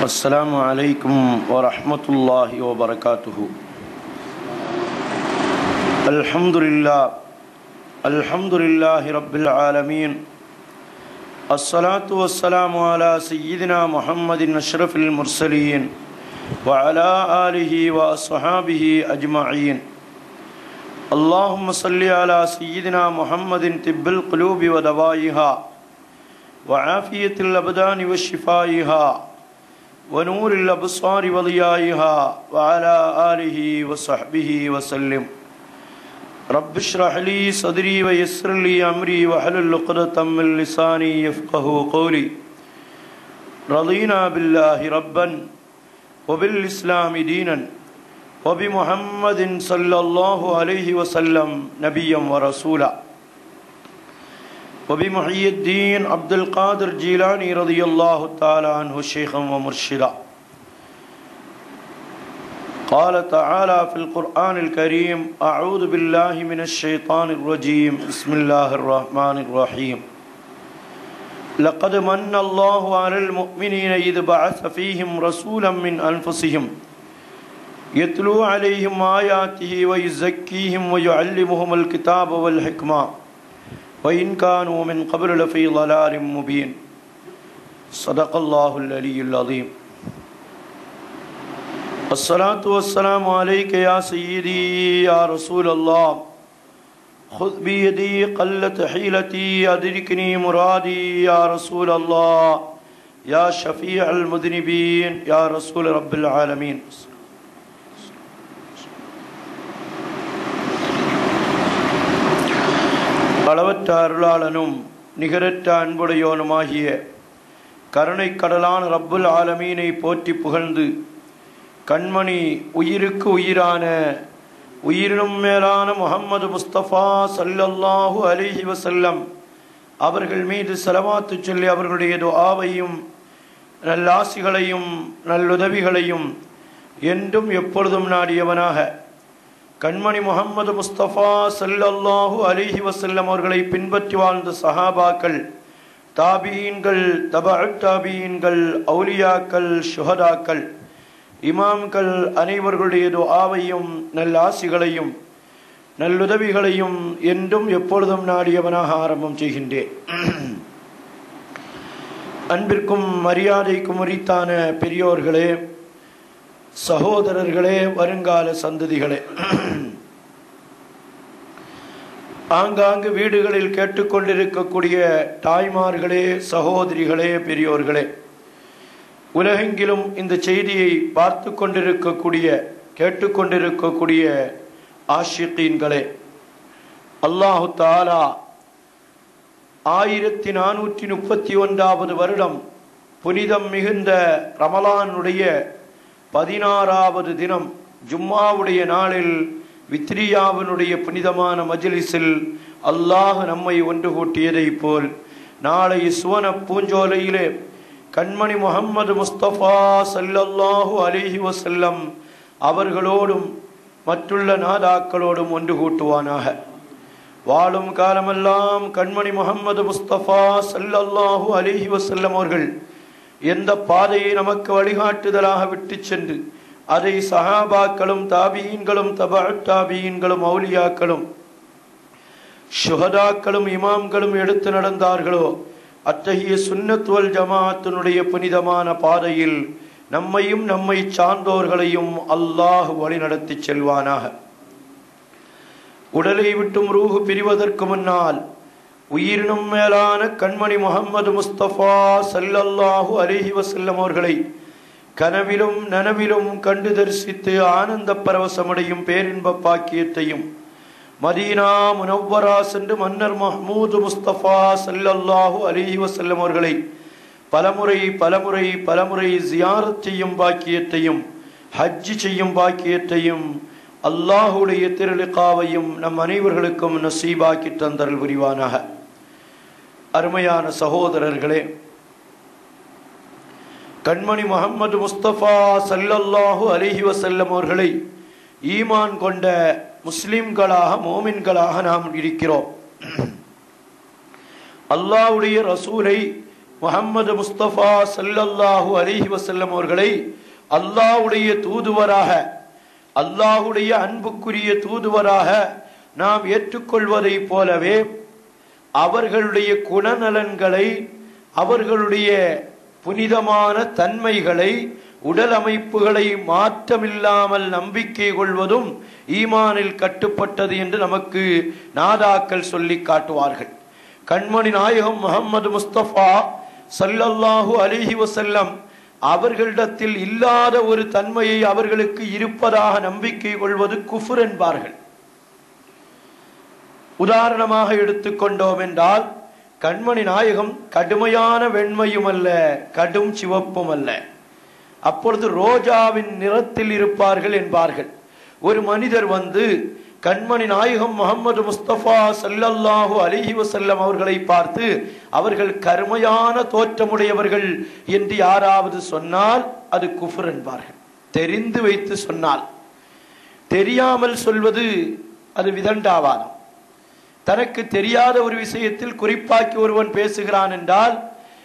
السلام عليكم ورحمة الله وبركاته الحمد لله الحمد لله رب العالمين الصلاة والسلام على سيدنا محمد أشرف المرسلين وعلى آله وأصحابه أجمعين اللهم صل على سيدنا محمد طب القلوب ودوائها وعافية الأبدان وشفائها ونور الأبصار وضيائها وعلى آله وصحبه وسلم رب اشرح لي صدري ويسر لي أمري واحلل عقدة من لساني يفقه قولي رضينا بالله ربا وبالإسلام دينا وبمحمد صلى الله عليه وسلم نبيا ورسولا وبمحيي الدين عبد القادر جيلاني رضي الله تعالى عنه شيخا ومرشدا قال تعالى في القرآن الكريم أعوذ بالله من الشيطان الرجيم بسم الله الرحمن الرحيم لقد من الله على المؤمنين إذ بعث فيهم رسولا من أنفسهم يتلو عليهم آياته ويزكيهم ويعلمهم الكتاب والحكمة وإن كانوا من قبل لفي ضلال مبين صدق الله العلي العظيم الصلاة والسلام عليك يا سيدي يا رسول الله خذ بيدي قلت حيلتي أدركني مرادي يا رسول الله يا شفيع المذنبين يا رسول رب العالمين அளவற்ற அருளாளனும் நிகரற்ற அன்புடையோனுமாகிய கருணை கடலான ரப்புல் ஆலமீனை போற்றி புகழ்ந்து கண்மணி உயிருக்கு உயிரான உயிரினும் மேலான முகம்மது முஸ்தபா சல்லல்லாஹு அலிஹி வசல்லம் அவர்கள் மீது செலவாத்து சொல்லி அவர்களுடைய துஆவையும் நல்லாசிகளையும் நல்லுதவிகளையும் என்றும் எப்பொழுதும் நாடியவனாக கண்மணி முகம்மது முஸ்தபா சல்லல்லாஹு அலிஹி வசல்லம் அவர்களை பின்பற்றி வாழ்ந்த சஹாபாக்கள் தாபீன்கள் தபா தாபீன்கள் அவுலியாக்கள் சுஹதாக்கள் இமாம்கள் அனைவர்களுடைய துஆவையும் நல்லாசிகளையும் நல்லுதவிகளையும் என்றும் எப்பொழுதும் நாடியவனாக ஆரம்பம் செய்கின்றேன் அன்பிற்கும் மரியாதைக்கும் உரித்தான பெரியோர்களே சகோதரர்களே வருங்கால சந்ததிகளே ஆங்காங்கு வீடுகளில் கேட்டுக்கொண்டிருக்கக்கூடிய தாய்மார்களே சகோதரிகளே பெரியோர்களே உலகெங்கிலும் இந்த செய்தியை பார்த்து கொண்டிருக்கக்கூடிய கேட்டுக்கொண்டிருக்கக்கூடிய ஆஷிகீன்களே அல்லாஹு தாலா ஆயிரத்தி நானூற்றி முப்பத்தி ஒன்றாவது வருடம் புனிதம் மிகுந்த ரமலானுடைய பதினாறாவது தினம் ஜும்மாவுடைய நாளில் வித்ரியாவினுடைய புனிதமான மஜ்லிஸில் அல்லாஹ் நம்மை ஒன்று கூட்டியதை போல் நாளை சுவன பூஞ்சோலையிலே கண்மணி முகம்மது முஸ்தபா சல்லல்லாஹு அலிஹி வசல்லம் அவர்களோடும் மற்றுள்ள நாதாக்களோடும் ஒன்று கூட்டுவானாக வாழும் காலமெல்லாம் கண்மணி முகம்மது முஸ்தபா சல்லல்லாஹு அலிஹி வசல்லம் அவர்கள் எந்த பாதையை நமக்கு வழிகாட்டுதலாக விட்டு சென்று அதை சஹாபாக்களும் தாபீன்களும் தபா தாபீன்களும் அவுலியாக்களும் சுகதாக்களும் இமாம்களும் எடுத்து நடந்தார்களோ அத்தகைய சுன்னத்துவல் ஜமாத்தினுடைய புனிதமான பாதையில் நம்மையும் நம்மை சார்ந்தோர்களையும் அல்லாஹ் வழிநடத்தி செல்வானாக உடலை விட்டும் ரூஹு பிரிவதற்கு முன்னால் உயிரினும் மேலான கண்மணி முகம்மது முஸ்தபா சல்லல்லாஹு அலிஹி வசல்லம் அவர்களை கனவிலும் நனவிலும் கண்டு தரிசித்து ஆனந்த பரவசமடையும் பேரின்ப பாக்கியத்தையும் மதீனா முனவ்வரா சென்று மன்னர் மஹ்மூது முஸ்தபா சல்லல்லாஹு அலிஹி வசல்லம் அவர்களை பலமுறை பலமுறை பலமுறை ஜியாரத் செய்யும் பாக்கியத்தையும் ஹஜ்ஜி செய்யும் பாக்கியத்தையும் அல்லாஹுடைய திருளிகாவையும் நம் அனைவர்களுக்கும் நசீபாக்கி தந்தரல் புரிவானாக அருமையான சகோதரர்களே கண்மணி முகமது முஸ்தபா சல்லல்லாஹு அலிஹி வசல்லம் அவர்களை ஈமான் கொண்ட முஸ்லிம்களாக மோமின்களாக நாம் இருக்கிறோம் அல்லாவுடைய ரசூலை முஹம்மது முஸ்தபா ஸல்லல்லாஹு அலைஹி வஸல்லம் அவர்களை அல்லாஹ்வுடைய தூதுவராக அல்லாஹ்வுடைய அன்புக்குரிய தூதுவராக நாம் ஏற்றுக்கொள்வதைப் போலவே அவர்களுடைய குணநலன்களை அவர்களுடைய புனிதமான தன்மைகளை உடல் அமைப்புகளை மாற்றமில்லாமல் நம்பிக்கை கொள்வதும் ஈமானில் கட்டுப்பட்டது என்று நமக்கு நாதாக்கள் சொல்லி காட்டுவார்கள் கண்மணி நாயகம் முகமது முஸ்தபா சல்லல்லாஹு அலிஹி வசல்லம் அவர்களிடத்தில் இல்லாத ஒரு தன்மையை அவர்களுக்கு இருப்பதாக நம்பிக்கை கொள்வது குஃபுர் என்பார்கள் உதாரணமாக எடுத்துக்கொண்டோம் என்றால் கண்மணி நாயகம் கடுமையான வெண்மையும் அல்ல கடும் சிவப்பும் அல்ல அப்பொழுது ரோஜாவின் நிறத்தில் இருப்பார்கள் என்பார்கள் ஒரு மனிதர் வந்து கண்மணி நாயகம் முகமது முஸ்தபா சல்லல்லாஹு அலிஹி வசல்லம் அவர்களை பார்த்து அவர்கள் கருமையான தோற்றமுடையவர்கள் என்று யாராவது சொன்னால் அது குஃபர் என்பார்கள் தெரிந்து வைத்து சொன்னால் தெரியாமல் சொல்வது அது விதண்டாவாதம் தனக்கு தெரியாத ஒரு விஷயத்தில் குறிப்பாக்கி ஒருவன் பேசுகிறான் என்றால்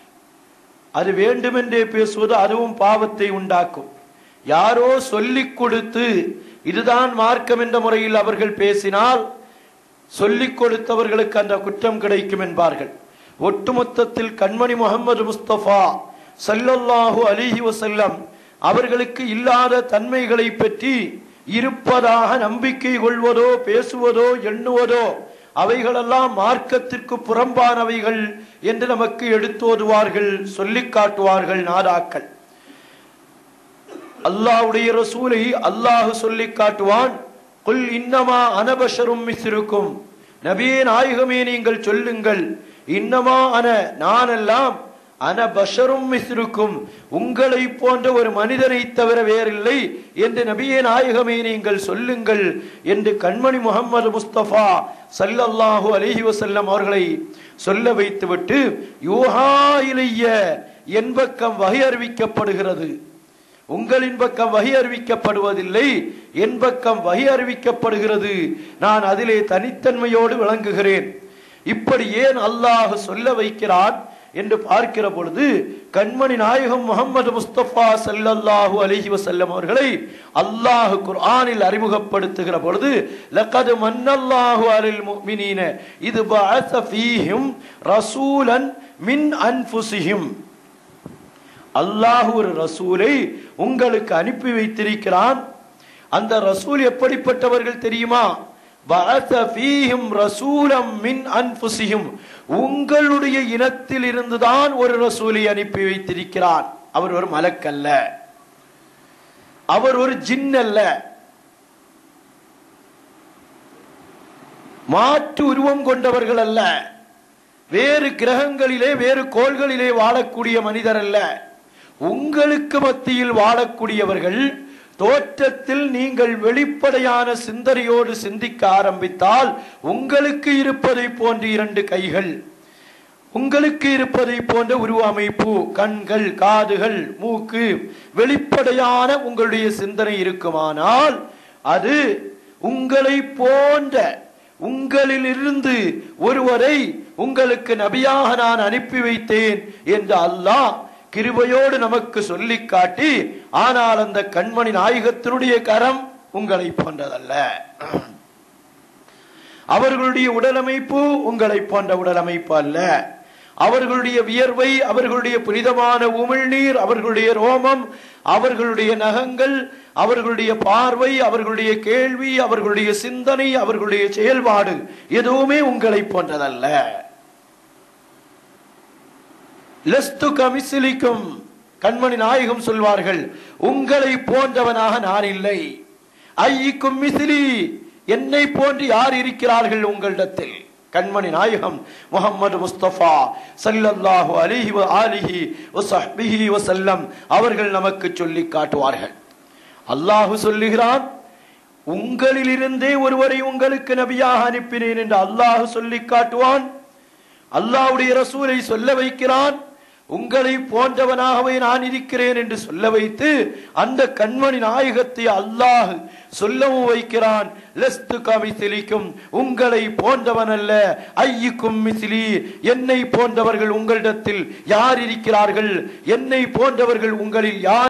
அது வேண்டுமென்றே பேசுவது அதுவும் பாவத்தை உண்டாக்கும் யாரோ சொல்லிக் கொடுத்து இதுதான் மார்க்கம் என்ற முறையில் அவர்கள் பேசினால் சொல்லிக் கொடுத்தவர்களுக்கு அந்த குற்றம் கிடைக்கும் என்பார்கள் ஒட்டுமொத்தத்தில் கண்மணி முகமது முஸ்தபா சல்லல்லாஹு அலிஹி வசல்லம் அவர்களுக்கு இல்லாத தன்மைகளை பற்றி இருப்பதாக நம்பிக்கை கொள்வதோ பேசுவதோ எண்ணுவதோ அவைகளெல்லாம் மார்க்கத்திற்கு புறம்பானவைகள் என்று நமக்கு எடுத்தோதுவார்கள் சொல்லிக் காட்டுவார்கள் நாதாக்கள் அல்லாஹ்வுடைய ரசூலை அல்லாஹ் சொல்லி காட்டுவான் குல் இன்னமா அனபஷரும் மிஸ்ருக்கும் நபியே நாயகமே நீங்கள் சொல்லுங்கள் இன்னமா அன நானெல்லாம் அனபஷரும் மிஸ்ருக்கும் உங்களை போன்ற ஒரு மனிதனை தவிர வேறில்லை என்று நபியே நாயகமே நீங்கள் சொல்லுங்கள் என்று கண்மணி முகமது முஸ்தபா சல்லல்லாஹு அலிஹி வசல்லம் அவர்களை சொல்ல வைத்துவிட்டு யூஹா இலைய என் பக்கம் வகை அறிவிக்கப்படுகிறது உங்களின் பக்கம் வகை அறிவிக்கப்படுவதில்லை என் பக்கம் வகை அறிவிக்கப்படுகிறது நான் அதிலே தனித்தன்மையோடு விளங்குகிறேன் இப்படி ஏன் அல்லாஹ் சொல்ல வைக்கிறான் என்று பார்க்கிற பொழுது கண்மணி நாயகம் முகமது முஸ்தபா சல்லல்லாஹு அலிஹி வசல்லம் அவர்களை அல்லாஹ் குர்ஆனில் அறிமுகப்படுத்துகிற பொழுது லக்கது மன்னல்லாஹு அலில் முஃமினீன இது பஅஸ ஃபீஹிம் ரசூலன் மின் அன்ஃபுஸிஹிம் அல்லாஹ் ஒரு ரசூலை உங்களுக்கு அனுப்பி வைத்திருக்கிறான் அந்த ரசூல் எப்படிப்பட்டவர்கள் தெரியுமா பஅஸ ஃபீஹிம் ரசூலம் மின் அன்ஃபுஸிஹிம் உங்களுடைய இனத்தில் இருந்துதான் ஒரு ரசூலை அனுப்பி வைத்திருக்கிறான் அவர் ஒரு மலக்கல்ல அவர் ஒரு ஜின் அல்ல மாற்று உருவம் கொண்டவர்கள் அல்ல வேறு கிரகங்களிலே வேறு கோள்களிலே வாழக்கூடிய மனிதர் அல்ல உங்களுக்கு மத்தியில் வாழக்கூடியவர்கள் தோற்றத்தில் நீங்கள் வெளிப்படையான சிந்தனையோடு சிந்திக்க ஆரம்பித்தால் உங்களுக்கு இருப்பதை போன்ற இரண்டு கைகள் உங்களுக்கு இருப்பதை போன்ற உருவ அமைப்பு கண்கள் காதுகள் மூக்கு வெளிப்படையான உங்களுடைய சிந்தனை இருக்குமானால் அது உங்களை போன்ற உங்களிலிருந்து ஒருவரை உங்களுக்கு நபியாக நான் அனுப்பி வைத்தேன் என்று அல்லாஹ் கிருபையோடு நமக்கு சொல்லி காட்டி ஆனால் அந்த கண்மணி நாயகத்தினுடைய கரம் உங்களை போன்றதல்ல அவர்களுடைய உடலமைப்பு உங்களை போன்ற உடலமைப்பு அல்ல அவர்களுடைய வியர்வை அவர்களுடைய புனிதமான உமிழ்நீர் அவர்களுடைய ரோமம் அவர்களுடைய நகங்கள் அவர்களுடைய பார்வை அவர்களுடைய கேள்வி அவர்களுடைய சிந்தனை அவர்களுடைய செயல்பாடு எதுவுமே உங்களை போன்றதல்ல லெஸ்து கமிசிலிக்கும் கண்மணி நாயகம் சொல்வார்கள் உங்களை போன்றவனாக நான் இல்லை ஐயிக்கும் மிசிலி என்னை போன்று யார் இருக்கிறார்கள் உங்களிடத்தில் கண்மணி நாயகம் முகமது முஸ்தபா சல்லல்லாஹு அலிஹி வ ஆலிஹி வசஹ்பிஹி வசல்லம் அவர்கள் நமக்கு சொல்லி காட்டுவார்கள் அல்லாஹு சொல்லுகிறான் உங்களிலிருந்தே ஒருவரை உங்களுக்கு நபியாக அனுப்பினேன் என்று அல்லாஹு சொல்லி காட்டுவான் அல்லாஹ்வுடைய ரசூலை சொல்ல வைக்கிறான் உங்களை போன்றவனாகவே நான் இருக்கிறேன் என்று சொல்ல வைத்து அந்த கண்மணி நாயகத்தை அல்லாஹ் சொல்லவும் வைக்கிறான் லஸ்து கமிசிலிக்கும் உங்களை போன்றவன் அல்ல ஐயுக்கும் மிசிலி என்னை போன்றவர்கள் உங்களிடத்தில் யார் இருக்கிறார்கள் என்னை போன்றவர்கள் உங்களில் யார்